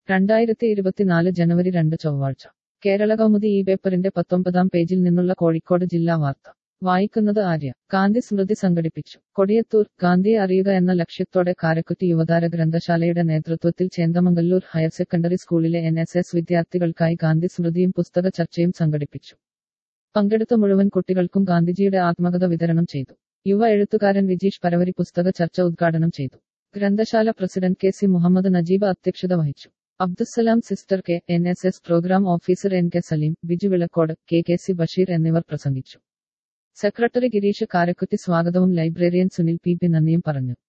രണ്ടായിരത്തി ഇരുപത്തിനാല് ജനുവരി രണ്ട് ചൊവ്വാഴ്ച കേരള കൗമുദി ഈ പേപ്പറിന്റെ പത്തൊമ്പതാം പേജിൽ നിന്നുള്ള കോഴിക്കോട് ജില്ലാ വാർത്ത വായിക്കുന്നത് ആര്യ ഗാന്ധി സ്മൃതി സംഘടിപ്പിച്ചു കൊടിയത്തൂർ ഗാന്ധിയെ അറിയുക എന്ന ലക്ഷ്യത്തോടെ കാരക്കുറ്റി യുവതാര ഗ്രന്ഥശാലയുടെ നേതൃത്വത്തിൽ ചേന്ദമംഗല്ലൂർ ഹയർ സെക്കൻഡറി സ്കൂളിലെ എൻ എസ് എസ് വിദ്യാർത്ഥികൾക്കായി ഗാന്ധി സ്മൃതിയും പുസ്തക ചർച്ചയും സംഘടിപ്പിച്ചു പങ്കെടുത്ത മുഴുവൻ കുട്ടികൾക്കും ഗാന്ധിജിയുടെ ആത്മകഥ വിതരണം ചെയ്തു യുവ എഴുത്തുകാരൻ വിജീഷ് പരവരി പുസ്തക ചർച്ച ഉദ്ഘാടനം ചെയ്തു ഗ്രന്ഥശാല president K C Muhammad Najeeb അധ്യക്ഷത വഹിച്ചു Abdussalam sister K N S S programme officer N K Saleem Biju Vilakkode K K C Basheer എന്നിവർ പ്രസംഗിച്ചു സെക്രട്ടറി ഗിരീഷ് കാരക്കുറ്റി സ്വാഗതവും ലൈബ്രറിയൻ സുനിൽ പി പി നന്ദിയും പറഞ്ഞു